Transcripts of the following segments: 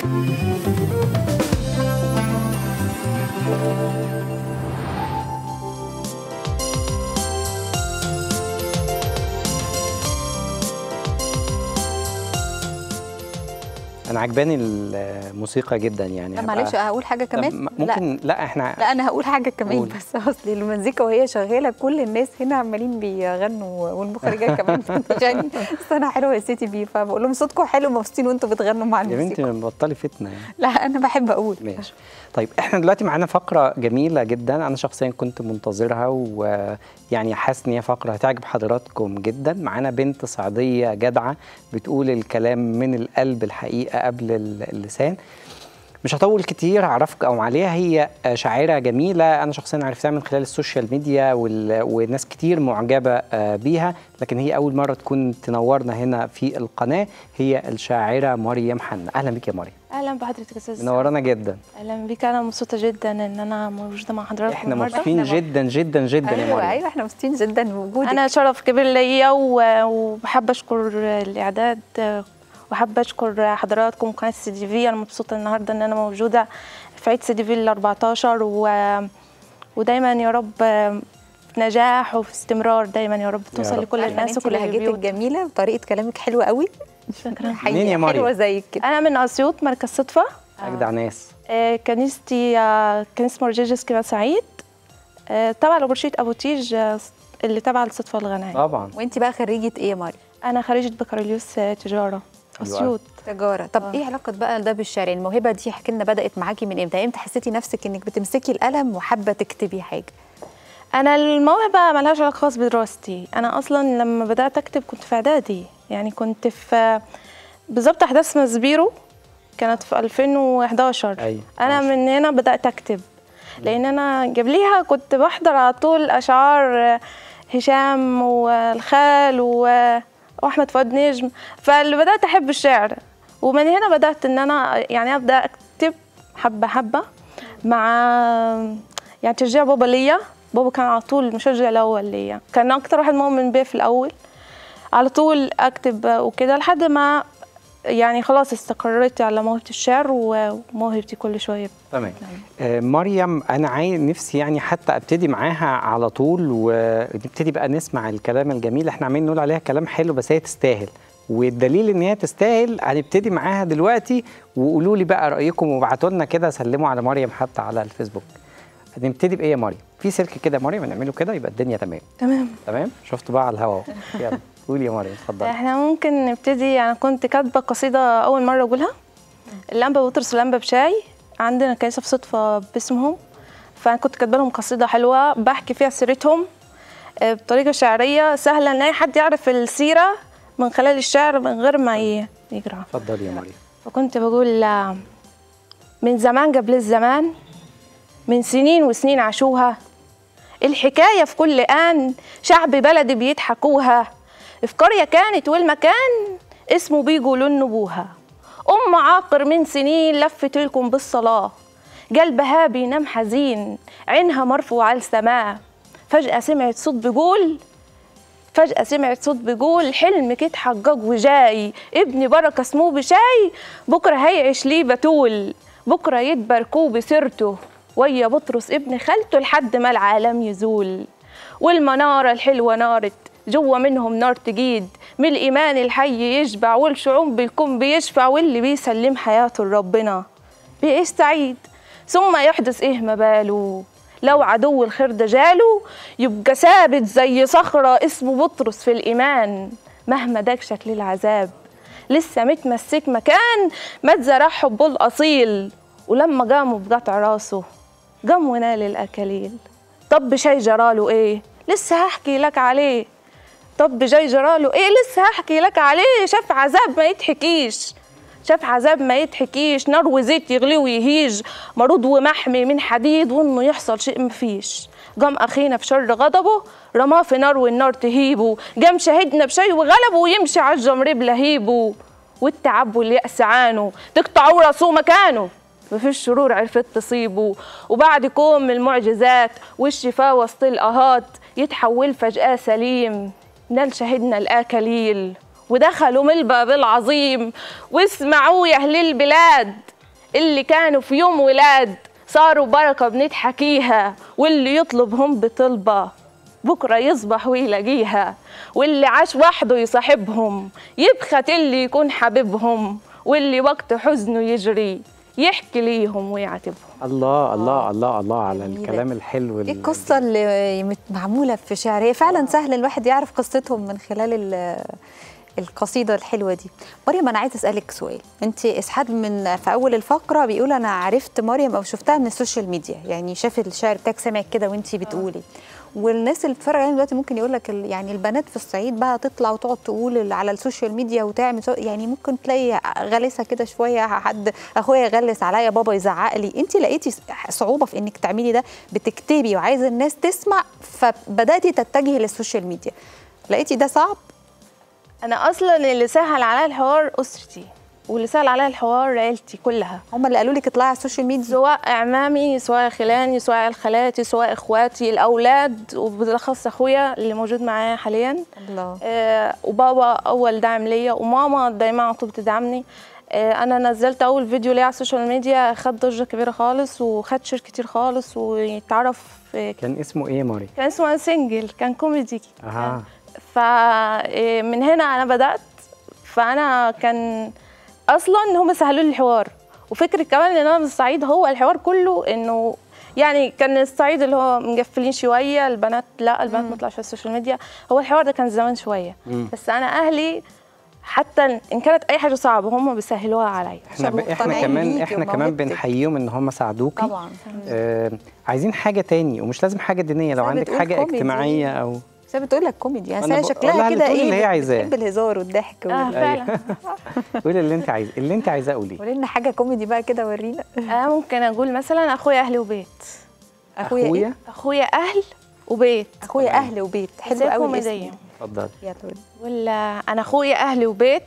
انا عجباني الموسيقى جدا يعني لا هبقى- معلش هقول حاجه طب كمان م- ممكن لا, لا احنا لا انا هقول حاجه كمان قول. بس اصلي المزيكا وهي شغاله كل الناس هنا عمالين بيغنوا والمخرجه كمان بتغني بس انا حلوه يا سيتي بي فبقول لهم صوتكم حلو مبسوطين وانتوا بتغنوا مع يا بنتي الموسيقى بطلي فتنه يعني لا انا بحب اقول ماشي طيب احنا دلوقتي معانا فقره جميله جدا انا شخصيا كنت منتظرها ويعني حاسس ان هي فقره هتعجب حضراتكم جدا معانا بنت صعيديه جدعه بتقول الكلام من القلب الحقيقه قبل اللسان مش هطول كتير هعرفك او عليها هي شاعره جميله انا شخصيا عرفتها من خلال السوشيال ميديا وال... وناس كتير معجبه آه، بيها لكن هي اول مره تكون تنورنا هنا في القناه هي الشاعره مريم حنا اهلا بك يا مريم اهلا بحضرتك يا استاذ منورانا جدا اهلا بيك انا مبسوطه جدا ان انا موجوده مع حضرتك احنا النهارده. مبسوطين جدا جدا جدا يا ايوه مريم ايوه احنا مبسوطين جدا بوجودك انا شرف كبير ليا و- وبحب اشكر الاعداد وحابه اشكر حضراتكم قناه سي دي في انا مبسوطه النهارده ان انا موجوده في عيد سي دي في ال 14 و... ودايما يا رب في نجاح وفي استمرار دايما يا رب توصل رب. لكل عارفة إن الناس انت وكل لهجتك البيوت جميله وطريقه كلامك حلوه قوي شكرا حقيقة منين يا مريم؟ حلوه زيك كده انا من اسيوط مركز صدفه اجدع ناس آه، كنيستي آه، كنيسة مرجيجس كبا سعيد آه، تبع لبرشية أبو تيج آه، اللي تبع الصدفة الغنائية طبعا وانت بقى خريجه ايه يا مريم أنا خريجة بكالوريوس آه، تجارة حلو أسيوط تجاره طب آه. ايه علاقه بقى ده بالشعر الموهبه دي احكي لنا بدات معاكي من امتى امتى حسيتي نفسك انك بتمسكي القلم وحابه تكتبي حاجه أنا الموهبة ملهاش علاقة خاص بدراستي أنا أصلا لما بدأت أكتب كنت في إعدادي يعني كنت في بالظبط أحداث مزبيرو كانت في 2011 أيوة. أنا ماشي. من هنا بدأت أكتب لأن أنا قبليها كنت بحضر على طول أشعار آه، هشام والخال و- وأحمد فؤاد نجم فاللي بدأت أحب الشعر ومن هنا بدأت إن أنا يعني أبدأ أكتب حبة حبة مع يعني تشجيع بابا ليا بابا كان على طول المشجع الأول ليا كان أكتر واحد مؤمن بيا في الأول على طول أكتب وكده لحد ما يعني خلاص استقريت على موهبة الشعر وموهبتي كل شوية تمام آه مريم انا عايز نفسي يعني حتى ابتدي معاها على طول ونبتدي بقى نسمع الكلام الجميل احنا عمالين نقول عليها كلام حلو بس هي تستاهل والدليل ان هي تستاهل هنبتدي معاها دلوقتي وقولوا لي بقى رايكم وابعتوا لنا كده سلموا على مريم حتى على الفيسبوك هنبتدي بايه يا مريم في سلك كده يا مريم نعمله كده يبقى الدنيا تمام تمام تمام شفت بقى على الهوا أهو. يلا قولي يا مريم اتفضلي احنا ممكن نبتدي انا كنت كاتبه قصيده اول مره اقولها اللمبه بطرس اللمبه بشاي عندنا كنيسه في صدفه باسمهم فانا كنت كاتبه لهم قصيده حلوه بحكي فيها سيرتهم آه، بطريقه شعريه سهله ان اي حد يعرف السيره من خلال الشعر من غير ما ي- يقرا اتفضلي يا مريم فكنت بقول آه، من زمان قبل الزمان من سنين وسنين عاشوها الحكاية في كل آن شعب بلدي بيضحكوها في قرية كانت والمكان اسمه بيقولوا النبوها أم عاقر من سنين لفت لكم بالصلاة قلبها بينام حزين عينها مرفوعة للسماء فجأة سمعت صوت بيقول فجأة سمعت صوت بيقول حلمك اتحقق وجاي ابني بركة اسمه بشاي بكرة هيعيش ليه بتول بكرة يتباركوه بسيرته ويا بطرس ابن خالته لحد ما العالم يزول والمنارة الحلوة نارت جوا منهم نار تجيد من الإيمان الحي يشبع والشعوب بالكون بيشفع واللي بيسلم حياته لربنا بيعيش سعيد ثم يحدث إيه ما باله لو عدو الخير ده جاله يبقى ثابت زي صخرة اسمه بطرس في الإيمان مهما داك شكل العذاب لسه متمسك مكان ما اتزرع حبه الأصيل ولما قاموا بقطع راسه قام ونال الأكاليل طب شي جراله إيه لسه هحكي لك عليه طب جاي جراله ايه لسه هحكي لك عليه شاف عذاب ما يتحكيش شاف عذاب ما يتحكيش نار وزيت يغلي ويهيج مريض ومحمي من حديد وانه يحصل شيء مفيش قام اخينا في شر غضبه رماه في نار والنار تهيبه قام شهدنا بشي وغلبه ويمشي على الجمر بلهيبه والتعب واليأس عانه تقطعوا راسه مكانه مفيش شرور عرفت تصيبه وبعد كوم من المعجزات والشفاء وسط القهات يتحول فجأة سليم نال شهدنا الآكليل ودخلوا من الباب العظيم واسمعوا يا أهل البلاد اللي كانوا في يوم ولاد صاروا بركة بنضحكيها واللي يطلبهم بطلبة بكرة يصبح ويلاقيها واللي عاش وحده يصاحبهم يبخت اللي يكون حبيبهم واللي وقت حزنه يجري يحكي ليهم ويعاتبهم الله الله الله الله على جميلة. الكلام الحلو ايه ال- القصه اللي مت- معموله في شعر هي فعلا سهل الواحد يعرف قصتهم من خلال ال- القصيده الحلوه دي مريم انا عايزه اسالك سؤال انت اسحاد من في اول الفقره بيقول انا عرفت مريم او شفتها من السوشيال ميديا يعني شاف الشعر بتاعك سمعك كده وانت بتقولي والناس اللي بتتفرج علينا دلوقتي ممكن يقول لك ال- يعني البنات في الصعيد بقى تطلع وتقعد تقول ال- على السوشيال ميديا وتعمل سو- يعني ممكن تلاقي غلسه كده شويه حد اخويا يغلس عليا بابا يزعق لي انت لقيتي صعوبه في انك تعملي ده بتكتبي وعايزه الناس تسمع فبداتي تتجهي للسوشيال ميديا لقيتي ده صعب أنا أصلا اللي سهل عليا الحوار أسرتي واللي سهل عليا الحوار عيلتي كلها هم اللي قالوا لك اطلعي على السوشيال ميديا سواء اعمامي سواء خلاني سواء عيال خالاتي سواء اخواتي الاولاد وبالاخص اخويا اللي موجود معايا حاليا الله آه وبابا اول دعم ليا وماما دايما على طول بتدعمني آه انا نزلت اول فيديو ليا على السوشيال ميديا خد ضجه كبيره خالص وخد شير كتير خالص ويتعرف آه، كان اسمه ايه يا ماري؟ كان اسمه سنجل كان كوميدي اها فمن هنا انا بدات فانا كان اصلا هم سهلوا لي الحوار وفكره كمان ان انا من الصعيد هو الحوار كله انه يعني كان الصعيد اللي هو مقفلين شويه البنات لا البنات ما تطلعش على السوشيال ميديا هو الحوار ده كان زمان شويه مم. بس انا اهلي حتى ان كانت اي حاجه صعبه هم بيسهلوها عليا احنا ب... عشان احنا مقتنعين كمان بيكي احنا كمان وموهبتك. بنحييهم ان هم ساعدوكي طبعا آه عايزين حاجه تاني ومش لازم حاجه دينيه لو زي عندك بتقول حاجه كوميدي. اجتماعيه او بس هي بتقول لك كوميدي يعني أنا هي بقول لها شكلها اللي كده تقول ايه اللي هي عايزاه. بتحب الهزار والضحك اه وال- فعلا قولي اللي انت عايزاه اللي انت عايزاه قوليه قولي لنا حاجه كوميدي بقى كده ورينا آه ممكن اقول مثلا اخويا اهل وبيت اخويا ايه اخويا اخويا اهل وبيت اخويا اهل وبيت حلو زي قوي كوميدية. الاسم اتفضل يلا قولي. ولا انا اخويا اهلي وبيت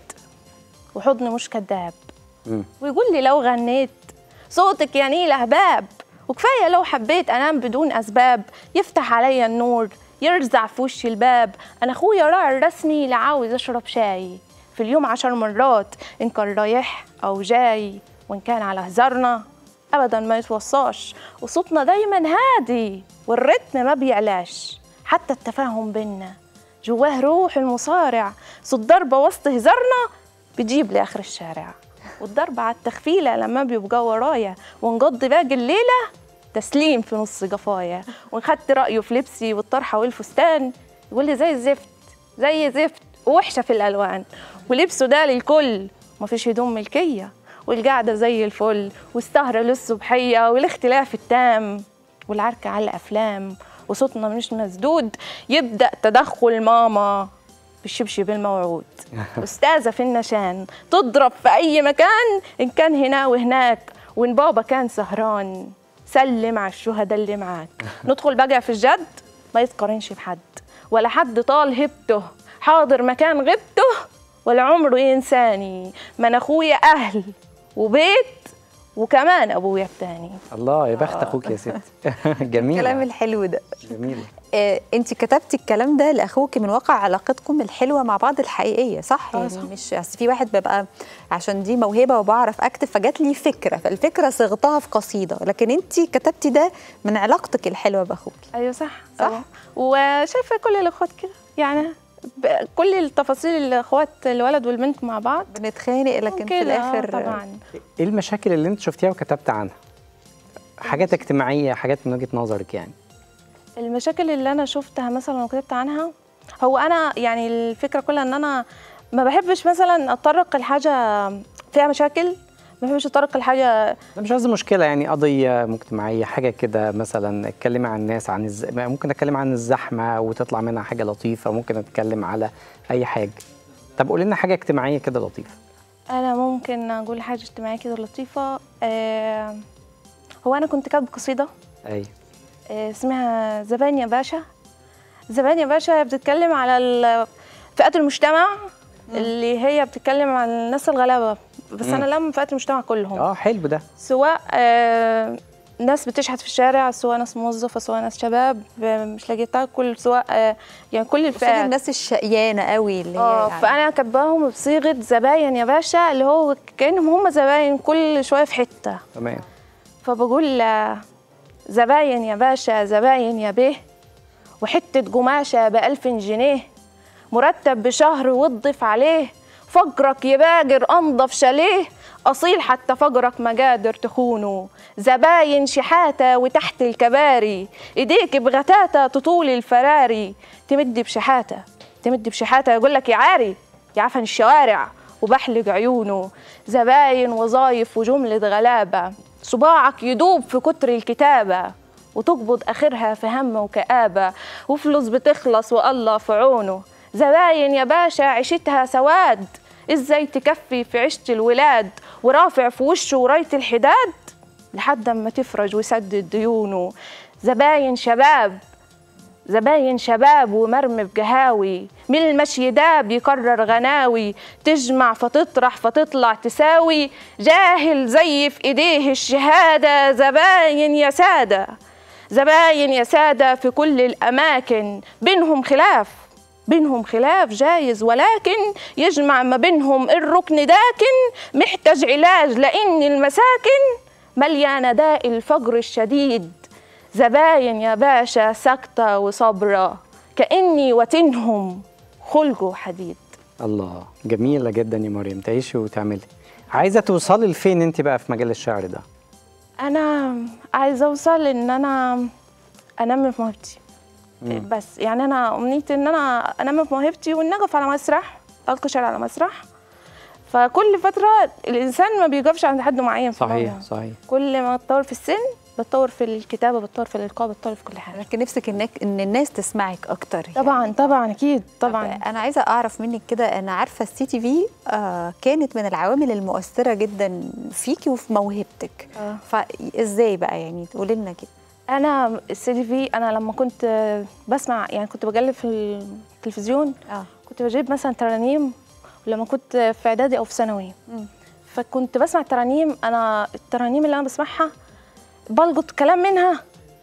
وحضن مش كداب مم. ويقول لي لو غنيت صوتك يا نيل اهباب وكفايه لو حبيت انام بدون اسباب يفتح عليا النور يرزع في وشي الباب انا اخويا راعي الرسمي اللي عاوز اشرب شاي في اليوم عشر مرات ان كان رايح او جاي وان كان على هزارنا ابدا ما يتوصاش وصوتنا دايما هادي والريتم ما بيعلاش حتى التفاهم بينا جواه روح المصارع صوت ضربه وسط هزارنا بيجيب لاخر الشارع والضربة على التخفيلة لما بيبقى ورايا ونقضي باقي الليلة تسليم في نص قفايا وإن خدت رأيه في لبسي والطرحة والفستان يقول لي زي الزفت زي زفت ووحشة في الألوان ولبسه ده للكل مفيش هدوم ملكية والقعدة زي الفل والسهرة للصبحية والاختلاف التام والعركة على الأفلام وصوتنا مش مسدود يبدأ تدخل ماما بالشبشب الموعود أستاذة في النشان تضرب في أي مكان إن كان هنا وهناك وإن بابا كان سهران سلم على الشهداء اللي معاك ندخل بقى في الجد ما يتقارنش بحد ولا حد طال هبته حاضر مكان غبته ولا عمره ينساني ما أنا أخويا أهل وبيت وكمان أبويا التاني الله يا بخت اخوك يا ست الكلام جميل الحلو ده جميل آه، انت كتبتي الكلام ده لاخوك من واقع علاقتكم الحلوه مع بعض الحقيقيه صح آه، يعني صح. مش اصل في واحد بيبقى عشان دي موهبه وبعرف اكتب فجات لي فكره فالفكره صغتها في قصيده لكن انت كتبتي ده من علاقتك الحلوه باخوك ايوه صح صح؟ أه. وشايفه كل الاخوات كده يعني ب- كل التفاصيل الاخوات الولد والبنت مع بعض بنتخانق لكن في كده، الاخر طبعا ايه المشاكل اللي انت شفتيها وكتبت عنها حاجات اجتماعيه حاجات من وجهه نظرك يعني المشاكل اللي انا شفتها مثلا وكتبت عنها هو انا يعني الفكره كلها ان انا ما بحبش مثلا اتطرق لحاجه فيها مشاكل ما بحبش اتطرق لحاجه ده مش قصدي مشكله يعني قضيه مجتمعيه حاجه كده مثلا اتكلم عن الناس عن الز... ممكن اتكلم عن الزحمه وتطلع منها حاجه لطيفه ممكن اتكلم على اي حاجه طب قولي لنا حاجه اجتماعيه كده لطيفه انا ممكن اقول حاجه اجتماعيه كده لطيفه آه هو انا كنت كاتبه قصيده اي آه، اسمها زبان يا باشا زبان يا باشا بتتكلم على ال- فئات المجتمع اللي هي بتتكلم عن الناس الغلابه بس مم. انا لم فئات المجتمع كلهم اه حلو ده سواء آه، ناس بتشحت في الشارع سواء ناس موظفه سواء ناس شباب آه، مش لاقيه تاكل سواء آه، يعني كل قصاد الفئات الناس الشقيانه قوي اللي هي اه يعني فانا كاتباهم بصيغه زباين يا باشا اللي هو كانهم هم زباين كل شويه في حته تمام فبقول آه، زباين يا باشا زباين يا بيه وحتة قماشة بألف جنيه مرتب بشهر وتضيف عليه فقرك يباجر أنضف شاليه أصيل حتى فقرك ما قادر تخونه زباين شحاتة وتحت الكباري إيديك بغتاتة تطول الفراري تمد بشحاتة تمد بشحاتة يقول لك يا عاري يا عفن الشوارع وبحلق عيونه زباين وظايف وجملة غلابة صباعك يدوب في كتر الكتابة وتقبض آخرها في هم وكآبة وفلوس بتخلص والله في عونه زباين يا باشا عيشتها سواد ازاي تكفي في عيشة الولاد ورافع في وشه وراية الحداد لحد ما تفرج ويسدد ديونه زباين شباب زباين شباب ومرمي بقهاوي من المشي ده بيكرر غناوي تجمع فتطرح فتطلع تساوي جاهل زي في ايديه الشهادة زباين يا سادة زباين يا سادة في كل الأماكن بينهم خلاف بينهم خلاف جايز ولكن يجمع ما بينهم الركن داكن محتاج علاج لأن المساكن مليانة داء الفقر الشديد زباين يا باشا سكتة وصبرة كأني وتنهم خلقه حديد الله جميلة جدا يا مريم تعيشي وتعملي عايزة توصلي لفين انت بقى في مجال الشعر ده أنا عايزة أوصل إن أنا أنمي في موهبتي بس يعني أنا أمنيتي إن أنا أنمي في موهبتي وإن أقف على مسرح ألقي شعر على مسرح فكل فترة الإنسان ما بيقفش عند حد معين في صحيح الموضوع. صحيح كل ما تطور في السن بتطور في الكتابة بتطور في الإلقاء بتطور في كل حاجة لكن نفسك انك ان الناس تسمعك اكتر طبعا طبعا أكيد طبعا انا عايزه اعرف منك كده انا عارفه السي تي في آه كانت من العوامل المؤثره جدا فيكي وفي موهبتك آه. فازاي بقى يعني تقولي لنا كده انا السي دي في انا لما كنت بسمع يعني كنت بجلب في التلفزيون اه كنت بجيب مثلا ترانيم لما كنت في اعدادي او في ثانوي مم. فكنت بسمع الترانيم انا الترانيم اللي انا بسمعها بلقط كلام منها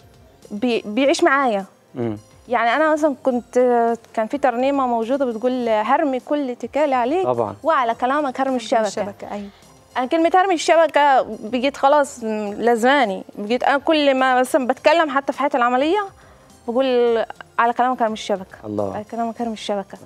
بي بيعيش معايا مم. يعني انا مثلا كنت كان في ترنيمه موجوده بتقول هرمي كل اتكالي عليك طبعا وعلى كلامك هرمي الشبكه الشبكه ايوه انا كلمه هرمي الشبكه بقيت خلاص م- لازماني بقيت انا كل ما مثلا بتكلم حتى في حياتي العمليه بقول على كلامك هرمي الشبكه الله على كلامك هرمي الشبكه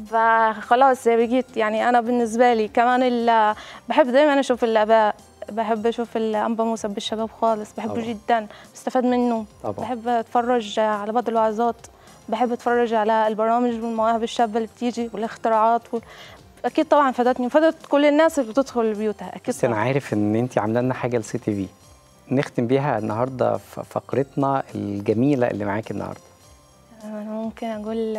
فخلاص بقيت يعني انا بالنسبه لي كمان ال- بحب دايما اشوف الاباء بحب اشوف الانبا موسى بالشباب خالص بحبه طبعا. جدا بستفاد منه طبعا بحب اتفرج على بعض الوعظات بحب اتفرج على البرامج والمواهب الشابه اللي بتيجي والاختراعات و... اكيد طبعا فادتني وفادت كل الناس اللي بتدخل بيوتها اكيد بس انا طبعا عارف ان انت عامله لنا حاجه لسي تي في نختم بيها النهارده ف- فقرتنا الجميله اللي معاكي النهارده انا ممكن اقول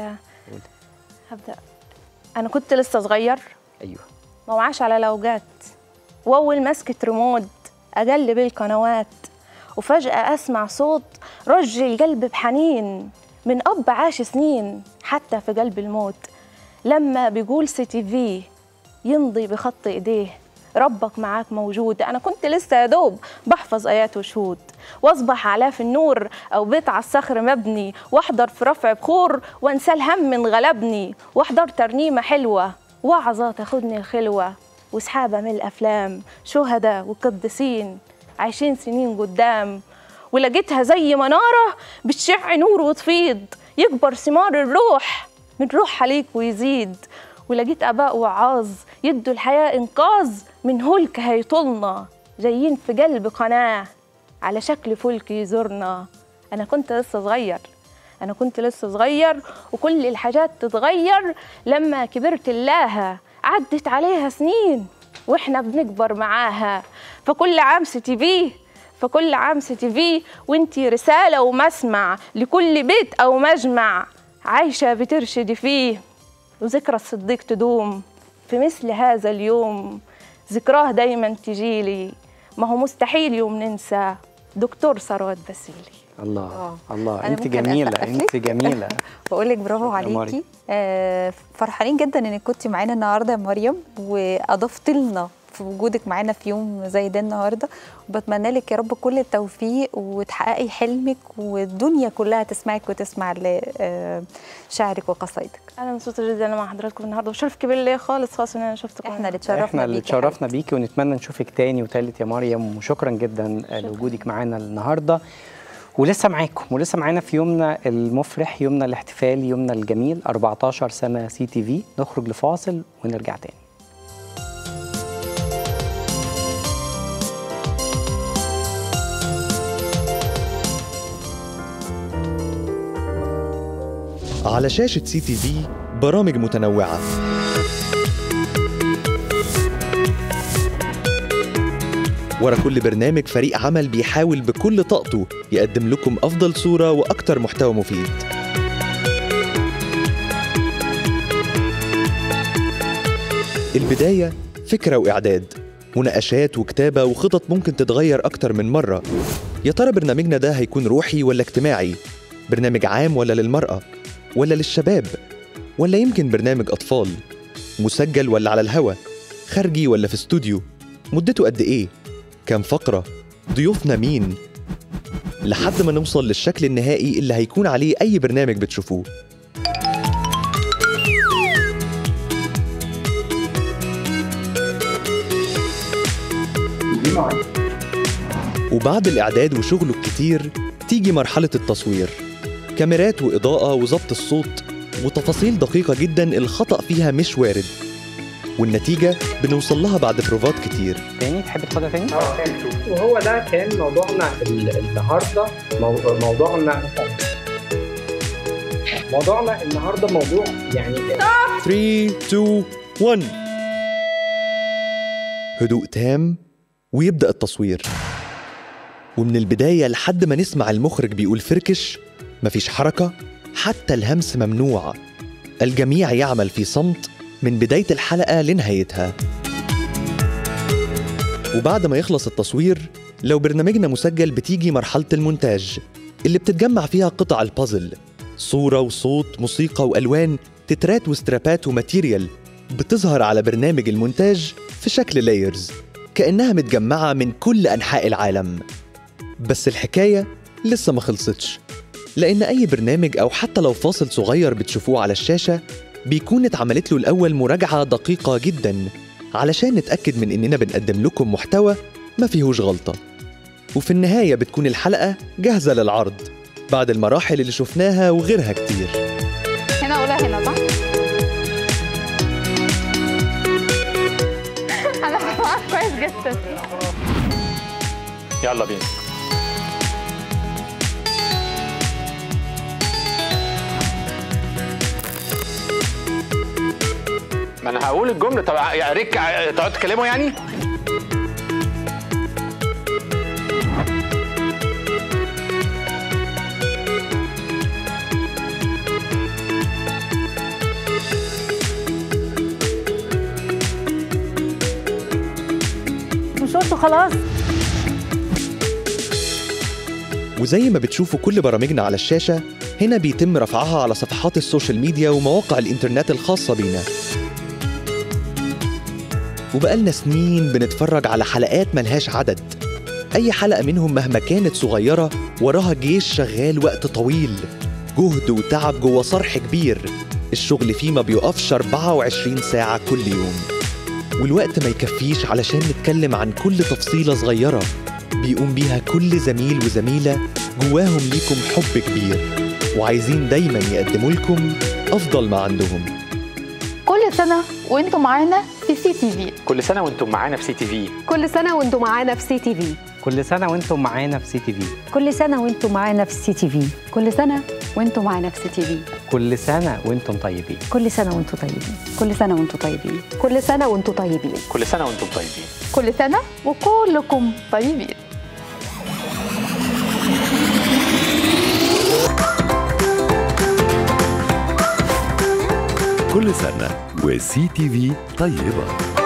هبدا انا كنت لسه صغير ايوه ما وعاش على الاوجات واول مسكة ريموت اقلب القنوات وفجأة اسمع صوت رج القلب بحنين من اب عاش سنين حتى في قلب الموت لما بيقول سي تي في يمضي بخط ايديه ربك معاك موجود انا كنت لسه يا دوب بحفظ ايات وشهود واصبح علاف النور او بيت على الصخر مبني واحضر في رفع بخور وانسى الهم من غلبني واحضر ترنيمه حلوه وعظه تاخدني الخلوه وسحابه من الافلام شهداء وقديسين عايشين سنين قدام ولقيتها زي مناره بتشع نور وتفيض يكبر ثمار الروح من روح عليك ويزيد ولقيت اباء وعاظ يدوا الحياه انقاذ من هلك هيطولنا جايين في قلب قناه على شكل فلك يزورنا انا كنت لسه صغير انا كنت لسه صغير وكل الحاجات تتغير لما كبرت لها عدت عليها سنين واحنا بنكبر معاها فكل عام سي تي في فكل عام سي تي في وانتي رساله ومسمع لكل بيت او مجمع عايشه بترشدي فيه وذكرى الصديق تدوم في مثل هذا اليوم ذكراه دايما تجيلي ما هو مستحيل يوم ننسى دكتور ثروت بسيلي الله آه. الله أنا انت ممكن جميله أسقف انت لك؟ جميله بقول لك برافو شكرا عليكي مريم. آه فرحانين جدا انك كنت معانا النهارده يا مريم واضفت لنا في وجودك معانا في يوم زي ده النهارده وبتمنى لك يا رب كل التوفيق وتحققي حلمك والدنيا كلها تسمعك وتسمع ل- آه، شعرك وقصايدك انا مبسوطه جدا انا مع حضراتكم النهارده وشرف كبير ليا خالص خالص ان انا شفتكم احنا اللي النهاردة. اتشرفنا احنا اللي بيك يا اتشرفنا بيكي ونتمنى نشوفك تاني وتالت يا مريم وشكرا جدا لوجودك معانا النهارده ولسه معاكم ولسه معانا في يومنا المفرح يومنا الاحتفالي يومنا الجميل 14 سنه سي تي في نخرج لفاصل ونرجع تاني على شاشة سي تي في برامج متنوعة ورا كل برنامج فريق عمل بيحاول بكل طاقته يقدم لكم أفضل صورة وأكتر محتوى مفيد البداية فكرة وإعداد مناقشات وكتابة وخطط ممكن تتغير أكتر من مرة يا ترى برنامجنا ده هيكون روحي ولا اجتماعي برنامج عام ولا للمرأة ولا للشباب ولا يمكن برنامج أطفال مسجل ولا على الهوا خارجي ولا في استوديو مدته قد إيه كام فقرة ضيوفنا مين لحد ما نوصل للشكل النهائي اللي هيكون عليه أي برنامج بتشوفوه وبعد الإعداد وشغله الكتير تيجي مرحلة التصوير كاميرات وإضاءة وظبط الصوت وتفاصيل دقيقة جدا الخطأ فيها مش وارد والنتيجة بنوصل لها بعد بروفات كتير تاني تحب تاخدها تاني؟ وهو ده كان موضوعنا ال- النهارده مو- موضوعنا موضوعنا النهارده موضوع يعني 3 2 1 هدوء تام ويبدأ التصوير ومن البداية لحد ما نسمع المخرج بيقول فركش مفيش حركة حتى الهمس ممنوع الجميع يعمل في صمت من بداية الحلقة لنهايتها وبعد ما يخلص التصوير لو برنامجنا مسجل بتيجي مرحلة المونتاج اللي بتتجمع فيها قطع البازل صورة وصوت موسيقى وألوان تترات وسترابات وماتيريال بتظهر على برنامج المونتاج في شكل لايرز كأنها متجمعة من كل أنحاء العالم بس الحكاية لسه ما خلصتش لأن أي برنامج أو حتى لو فاصل صغير بتشوفوه على الشاشة بيكون اتعملت له الأول مراجعة دقيقة جدا علشان نتأكد من إننا بنقدم لكم محتوى ما فيهوش غلطة وفي النهاية بتكون الحلقة جاهزة للعرض بعد المراحل اللي شفناها وغيرها كتير هنا اقولها هنا صح؟ انا سامعاك كويس جدا يلا بينا ما انا هقول الجمله طب يا ريك تقعد تكلمه يعني مش قلتوا خلاص وزي ما بتشوفوا كل برامجنا على الشاشة هنا بيتم رفعها على صفحات السوشيال ميديا ومواقع الإنترنت الخاصة بينا وبقالنا سنين بنتفرج على حلقات ملهاش عدد أي حلقة منهم مهما كانت صغيرة وراها جيش شغال وقت طويل جهد وتعب جوه صرح كبير الشغل فيه ما بيقفش 24 ساعة كل يوم والوقت ما يكفيش علشان نتكلم عن كل تفصيلة صغيرة بيقوم بيها كل زميل وزميلة جواهم ليكم حب كبير وعايزين دايما يقدموا لكم أفضل ما عندهم كل سنة وانتم معانا في سي تي في كل سنه وانتم معانا في سي تي في كل سنة وانتم معانا في سي تي في كل سنه وانتم معانا في سي تي في كل سنة وانتم معانا في سي تي في كل سنة وانتم معانا في سي تي في كل سنه وانتم طيبين كل سنة وانتم طيبين كل سنة وانتم طيبين كل سنة وانتم طيبين كل سنه وانتم طيبين كل سنة وكلكم طيبين كل سنة وسي تي في طيبة